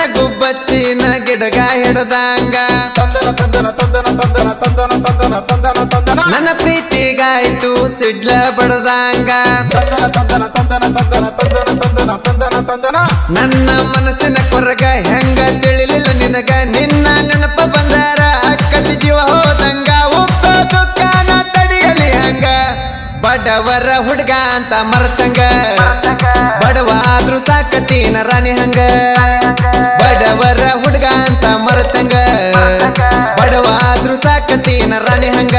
ಗುಬ್ಬಚ್ಚಿನ ಗಿಡಗ ಹಿಡ್ದಂಗ ತಂದನ ತಂದನ ತಂದನ ತಂದನ ತಂದನ ತಂದನ ತಂದನ ತಂದನ ನನ್ನ ಪ್ರೀತಿಗಾಯ್ತು ಸಿಡ್ಲ ಬಡದಂಗ ತಂದನ ತಂದನ ತಂದನ ತಂದನ ತಂದನ ತಂದನ ತಂದನ ತಂದನ ನನ್ನ ಮನಸ್ಸಿನ ಕೊರಗ ಹೆಂಗ ತಿಳಿಲಿಲ್ಲ ನಿನಗ ನಿನ್ನ ನೆನಪ ಬಂದಾರ ಅಕ್ಕತಿ ಜೀವ ಹೋದಂಗ ಉಕ್ಕ ದುಃಖನ ತಡಿಯಲಿ ಹಂಗ ಬಡವರ ಹುಡ್ಗ ಅಂತ ಮರ್ತಂಗ ಬಡವ ಆದ್ರೂ ಸಾಕತೀನ ರಾಣಿ ಹಂಗ ಬಡವರ ಹುಡ್ಗ ಅಂತ ಮರ್ತಂಗ ಬಡವ ಆದ್ರೂ ಸಾಕತೀನ ರಾಣಿ ಹಂಗ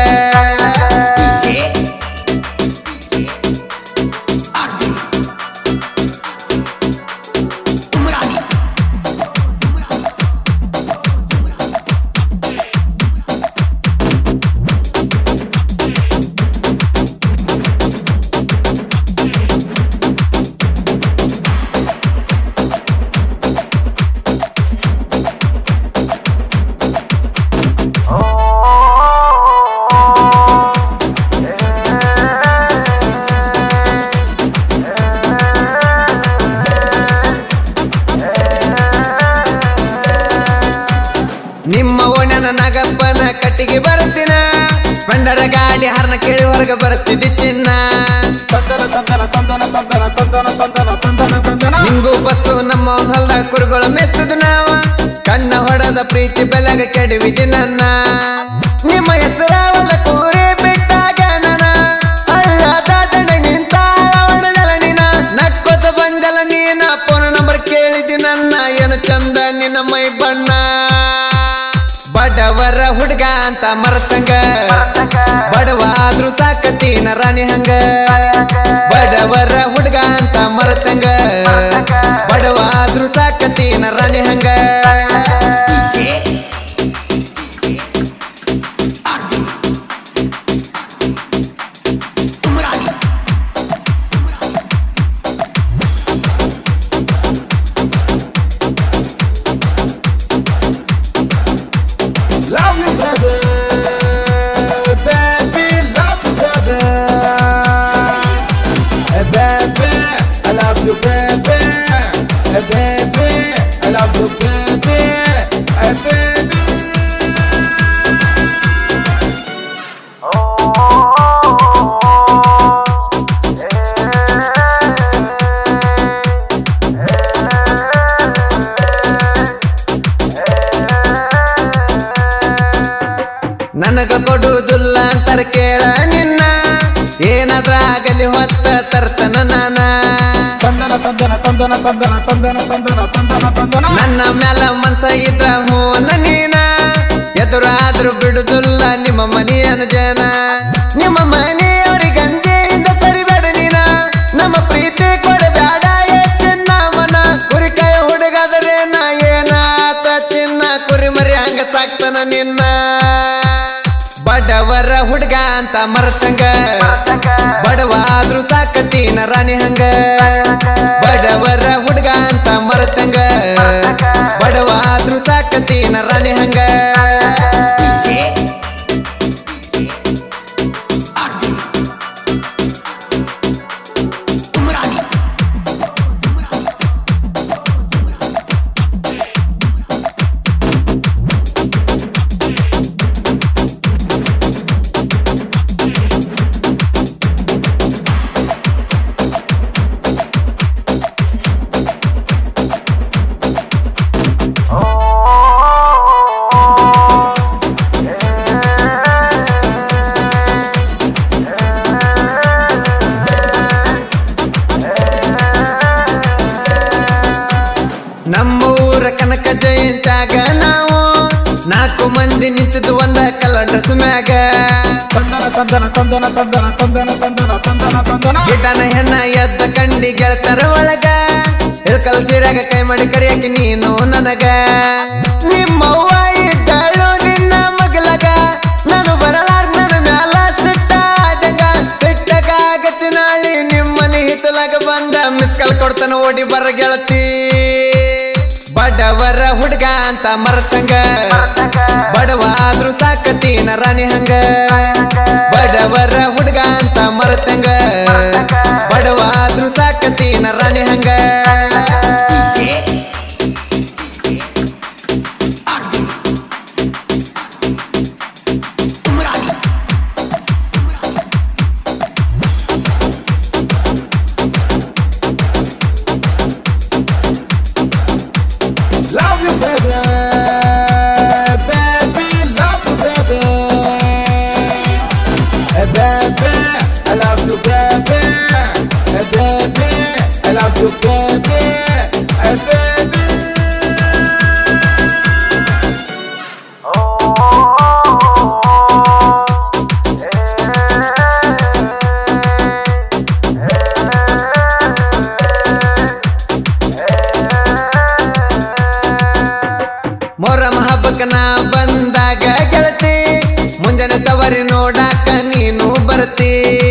ನಿಮ್ಮ ಓಣನ ನಗಪ್ಪನ ಕಟ್ಟಿಗೆ ಬರ್ತೀನ ಬಂಡರ ಗಾಡಿ ಹರ್ನ ಕೇಳಿ ಹೊರಗೆ ಬರ್ತಿದ್ದಿ ಚಿನ್ನ ತಂದನ ತಂದನ ತಂದನ ತಂದನ ತಂದನ ತಂದನ ತಂದನ ತಂದನ ನಿಂಗು ಬಸ್ಸು ನಮ್ಮ ಹೊಲ್ದ ಕುರುಗಳು ಮೆಚ್ಚದು ನಾವ ಕಣ್ಣ ಹೊಡೆದ ಪ್ರೀತಿ ಬೆಲಗ ಕೆಡವಿದಿ ನನ್ನ ನಿಮ್ಮ ಹೆಸರಾವಲ್ಲ ಕೂರಿ ಬಿಟ್ಟಾಗ ನನ ಅಳ್ಳದ ದಡ ನಿಂತ ಒಣದಲ ನೀನ ನಕ್ಕೊತ ಬಂದಲ ನೀನ ಫೋನ್ ನಂಬರ್ ಕೇಳಿದಿ ನನ್ನ ಏನು ಚಂದ ನಿನ್ನ ಮೈ ಬಣ್ಣ ಬಡವರ ಹುಡ್ಗ ಅಂತ ಮರ್ತಂಗ ಬಡವ ಆದ್ರೂ ಸಾಕತೀನ ರಾಣಿ ಹಂಗ ಬಡವರ ಹುಡ್ಗ ಅಂತ ಮರ್ತಂಗ ಬಡವ ಆದ್ರೂ ಸಾಕತೀನ ರಾಣಿ ಹಂಗ Love you, baby. Baby, love you, baby. Hey, baby, I love you, baby. Hey, baby, I love you, baby. Hey, baby. ನನಗ ಕೊಡುವುದಿಲ್ಲ ಅಂತಾರ ಕೇಳ ನಿನ್ನ ಏನಾದ್ರ ಆಗಲಿ ಹೊತ್ತ ತರ್ತನ ನಾನ ತಂದನ ತಂದನ ತಂದನ ತಂದನ ತಂದನ ತಂದನ ತಂದನ ತಂದನ ನನ್ನ ಮ್ಯಾಲ ಮನ್ಸ ಇದ್ರ ಹೂವನ ನೀನ ಎದುರಾದ್ರೂ ಬಿಡುದಿಲ್ಲ ನಿಮ್ಮ ಮನೆಯನ ಜನ ನಿಮ್ಮ ಮನೆಯವ್ರಿಗೆ ಗಂಜೆಯಿಂದ ಸರಿಬೇಡ ನೀನ ನಮ್ಮ ಪ್ರೀತಿ ಕೊಡಬೇಡ ಚಿನ್ನ ಮನ ಕುರಿಕಾಯ ಹುಡುಗಾದರೆ ನಾ ಏನಾತ ಚಿನ್ನ ಕುರಿ ಮರಿ ಹಂಗ ಸಾಕ್ತನ ನಿನ್ನ ಬಡವರ ಹುಡ್ಗ ಅಂತ ಮರ್ತಂಗ ಬಡವ ಆದ್ರೂ ಸಾಕತೀನ ರಾಣಿ ಹಂಗ ಬಡವರ ಹುಡ್ಗ ಅಂತ ಮರ್ತಂಗ ಬಡವ ಆದ್ರೂ ಸಾಕತೀನ ರಾಣಿ ಹಂಗ ನಮ್ಮ ಊರ ಕನಕ ಜಯಂತ್ಯಾಗ ನಾವು ನಾಲ್ಕು ಮಂದಿ ನಿಂತಿದ್ದು ಒಂದ ಕಲರ್ ಡ್ರೆಸ್ ಮ್ಯಾಗ ತಂದನ ತಂದನ ತಂದನ ತಂದನ ತಂದನ ತಂದನ ತಂದನ ತಂದನ ಗಿಡನ ಹೆಣ್ಣ ಎದ್ದ ಕಂಡಿ ಗೆಳತರ ಒಳಗ ಇಳ್ಕಲ್ ಸೀರಾಗ ಕೈ ಮಾಡಿ ಕರಿಯಾಕಿ ನೀನು ನನಗ ನಿಮ್ಮವ್ವ ಇದ್ದಾಳು ನಿನ್ನ ಮಗಲಗ ನಾನು ಬರಲಾರ್ ನನ್ನ ಮ್ಯಾಲ ಸಿಟ್ಟ ಆದಂಗ ಸಿಟ್ಟಗ ಆಗತಿ ನಾಳಿ ನಿಮ್ಮನೆ ಹಿತ್ತಲಾಗ ಬಂದ ಮಿಸ್ ಕಾಲ್ ಕೊಡ್ತಾನ ಓಡಿ ಬರ ಗೆಳತಿ ಬಡವರ ಹುಡ್ಗ ಅಂತ ಮರ್ತಂಗ ಬಡವ ಆದ್ರೂ ಸಾಕತೀನ ರಾಣಿ ಹಂಗ ಬಡವರ ಹುಡ್ಗ ಅಂತ ಮರ್ತಂಗ ಬಡವ ಆದ್ರೂ ಸಾಕತೀನ ರಾಣಿ ಹಂಗ you, baby. Hey, baby. ಮೊರಮ ಹಬ್ಬಕ್ಕನ ಬಂದಾಗ ಗೆಳತಿ ಮುಂಜಾನೆ ಸವಾರಿ ನೋಡಾಕ ನೀನು ಬರ್ತಿ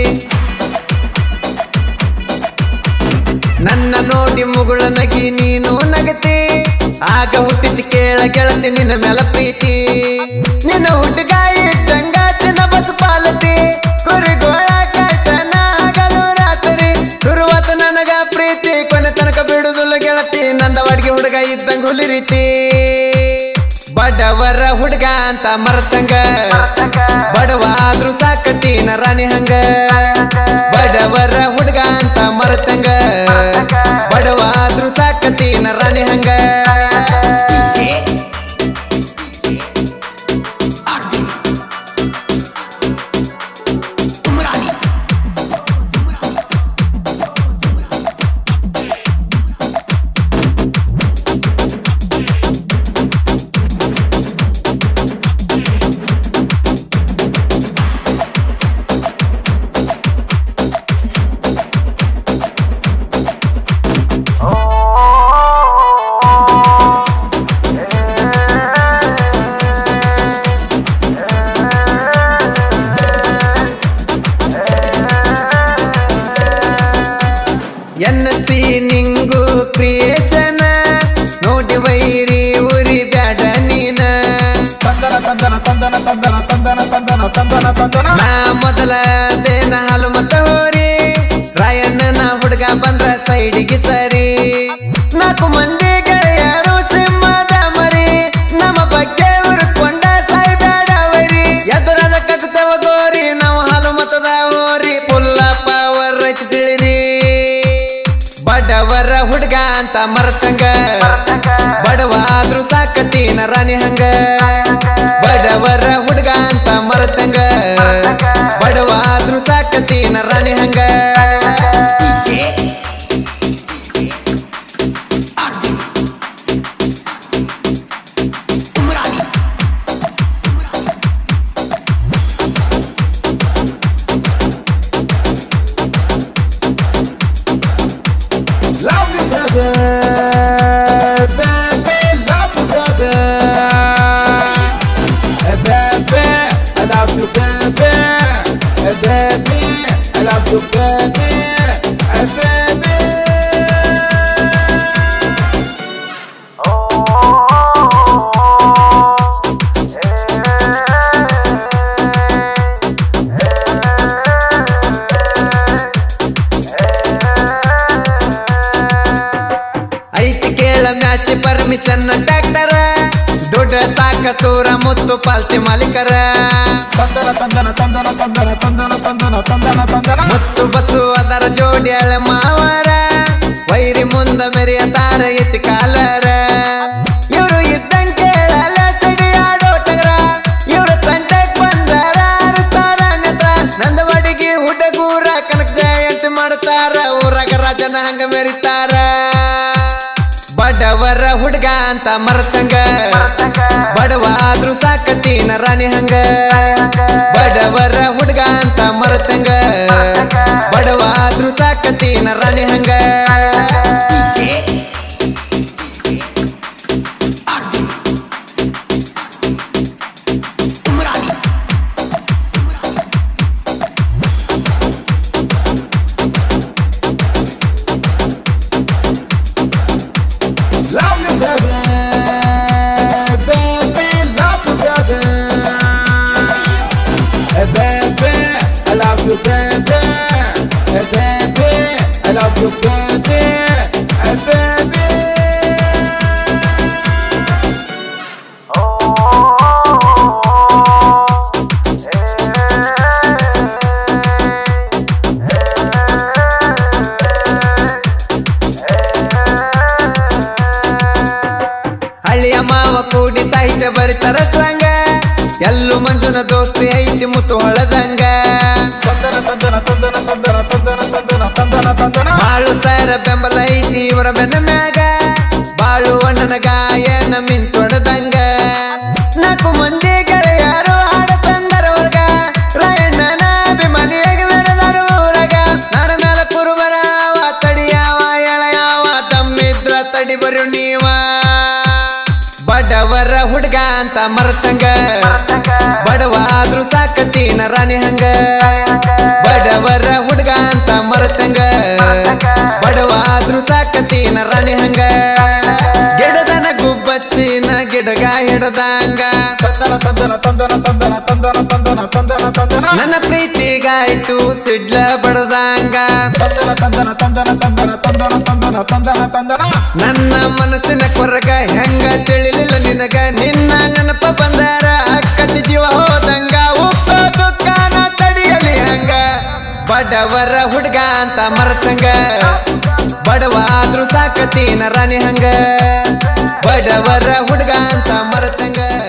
ನನ್ನ ನೋಡಿ ಮುಗುಳ ನಗಿ ನೀನು ನಗತಿ ಆಗ ಹುಟ್ಟಿದ ಕೇಳ ಗೆಳತಿ ನಿನ್ನ ಮೇಲ ಪ್ರೀತಿ ನಿನ್ನ ಹುಡುಗ ಇದ್ದಂಗ ಚಿನ್ನ ಬಸ್ ಪಾಲತಿ ಕುರಿಗೋಳ ಕಟ್ಟನ ಹಗಲು ರಾತ್ರಿ ಶುರುವಾತ ನನಗ ಪ್ರೀತಿ ಕೊನೆ ತನಕ ಬಿಡುದಿಲ್ಲ ಗೆಳತಿ ನಂದ ಅಡ್ಗೆ ಹುಡುಗ ಇದ್ದಂಗ ಹುಲಿ ರೀತಿ ಬಡವರ ಹುಡುಗ ಅಂತ ಮರ್ತಂಗ ಬಡವ ಆದ್ರೂ ಸಾಕತೀನ ರಾಣಿ ಹಂಗ ಬಡವರ ಹುಡುಗ ಅಂತ ಮರ್ತಂಗ ಬಡವ ಆದ್ರೂ ಸಾಕತೀನ ರಾಣಿ ಹಂಗ ಎನ್ ಸಿ ನಿಂಗು ಕ್ರಿಯೇಷನ್ ನೋಡಿ ವೈರಿ ಉರಿ ಬ್ಯಾಡ ನೀನ ತಂದನ ತಂದನ ತಂದನ ತಂದನ ತಂದನ ತಂದನ ತಂದನ ತಂದನ ನಾ ಮೊದಲ ದೇನ ಹಾಲು ಮತ್ತ ಹೋರಿ ರಾಯಣ್ಣನ ಹುಡುಗ ಬಂದ್ರ ಸೈಡಿಗೆ ಸರಿ ನಾಲ್ಕು ಮಂದಿ ಗೆಳೆಯರು ಸಿಂಹದ ಮರಿ ನಮ್ಮ ಬಗ್ಗೆ ಉರ್ಕೊಂಡ ಸಾಯ್ಬೇಡವರಿ ಎದುರದ ಕಗ್ತವ ಗೋರಿ ನಾವು ಹಾಲು ಮತದ ಹೋರಿ ಫುಲ್ಲ ಪವರ್ ಐತಿ ತಿಳಿರಿ ಬಡವರ ಹುಡುಗ ಅಂತ ಮರ್ತಂಗ ಬಡವ ಆದ್ರೂ ಸಾಕತೀನ ರಾಣಿ ಹಂಗ ಬಡವರ ಹುಡುಗ ಅಂತ ಮರ್ತಂಗ ಬಡವ ಆದ್ರೂ ಸಾಕತೀನ ರಾಣಿ ಹಂಗ Love you, baby. Baby, love you, baby. Hey, baby, I love you, baby. Hey, baby, I love you, baby. Hey, baby. ಐತಿ ಕೇಳ ಮ್ಯಾಚಿ ಪರ್ಮಿಷನ್ ಡಾಕ್ಟರ ದೊಡ್ಡ ಸಾಕ ಸೂರ ಮುತ್ತು ಪಾಲ್ತಿ ಮಾಲೀಕರ ತಂದನ ತಂದನ ತಂದನ ತಂದನ ತಂದನ ತಂದನ ತಂದನ ತಂದನ ಮುತ್ತು ಬಸ್ಸು ಅದರ ಜೋಡಿ ಅಳೆ ಮಾವರ ವೈರಿ ಮುಂದ ಮೆರೆಯತಾರ ಎತ್ತಿ ಕಾಲರ ಇವರು ಇದ್ದಂಗ ಕೇಳಲ ಸಿಡಿ ಆಡೋ ಟಗರ ಇವ್ರ ತಂಟಕ್ ಬಂದಾರ ಅರತಾರ ನೆತ್ರ ನಂದ ಬಡಿಗೆ ಹುಡುಗೂರ ಕನಕ ಜಯಂತಿ ಮಾಡ್ತಾರ ಊರಾಗ ರಾಜನ ಹಂಗ ಮೆರಿತಾರ ಬಡವರ ಹುಡುಗ ಅಂತ ಮರ್ತಂಗ ಬಡವ ಆದ್ರೂ ಸಾಕತೀನ ರಾಣಿ ಹಂಗ ಬಡವರ ಹುಡುಗ ಅಂತ ಮರ್ತಂಗ ಬಡವ ಆದ್ರೂ ಸಾಕತೀನ ರಾಣಿ ಹಂಗ Love you, baby. Baby, love you, baby. Hey, baby, I love you, baby. Hey, baby, I love you, baby. Hey, baby. ಹಳ್ಳಿಯ ಮಾವ ಕೂಡಿ ಸಾಹಿತ್ಯ ಬರಿತಾರ ಸ್ಟ್ರಂಗ ಎಲ್ಲೂ ಮಂಜುನ ದೋಸ್ತಿ ಐತಿ ಮುತ್ತು ಹೊಳದಂಗ ತಂದನ ತಂದನ ತಂದನ ತಂದನ ತಂದನ ತಂದನ ತಂದನ ತಂದನ ಬಾಳು ಸರ ಬೆಂಬಲ ಐತಿ ಇವರ ಬೆನ್ನ ಮ್ಯಾಗ ಬಾಳು ಅಣ್ಣನ ಗಾಯನ ಮಿಂತೊಡದಂಗ ನಾಲ್ಕು ಮಂದಿ ಗೆಳೆಯರು ಹಾಡ ತಂದರ ವರ್ಗ ರಾಯಣ್ಣನ ಅಭಿಮಾನಿಯಾಗಿ ಮೆರೆದರು ಊರಗ ನಡ ಮೇಲ ಕುರುಬರ ಅವ ತಡಿಯಾವ ಎಳೆಯವ ತಮ್ಮಿದ್ರ ತಡಿ ಬರು ನೀವ ಬಡವರ ಹುಡ್ಗ ಅಂತ ಮರ್ತಂಗ ಬಡವಾದ್ರೂ ಸಾಕತೀನ ರಾಣಿ ಹಂಗ ಬಡವರ ಹುಡ್ಗ ಅಂತ ಮರ್ತಂಗ ಬಡವಾದ್ರೂ ಸಾಕತೀನ ರಾಣಿ ಹಂಗ ಗಿಡದನ ಗುಬ್ಬಚ್ಚಿನ ಗಿಡಗ ಹಿಡದಂಗ ತಂದನ ತಂದನ ತಂದನ ತಂದನ ತಂದನ ತಂದನ ತಂದನ ತಂದನ ನನ್ನ ಪ್ರೀತಿಗಾಯ್ತು ಸಿಡ್ಲ ಬಡದಂಗ ತಂದನ ತಂದನ ತಂದನ ತಂದನ ತಂದನ ತಂದನ ತಂದನ ತಂದನ ನನ್ನ ಮನಸ್ಸಿನ ಕೊರಗ ಹೆಂಗ ತಿಳಿಲಿಲ್ಲ ನಿನಗ ನಿನ್ನ ನೆನಪ ಬಂದಾರ ಅಕ್ಕತಿ ಜೀವ ಹೋದಂಗ ಉಪ್ಪ ದುಃಖನ ತಡಿಯಲಿ ಹಂಗ ಬಡವರ ಹುಡ್ಗ ಅಂತ ಮರ್ತಂಗ ಬಡವಾದ್ರೂ ಸಾಕತೀನ ರಾಣಿ ಹಂಗ ಬಡವರ ಹುಡ್ಗ ಅಂತ ಮರ್ತಂಗ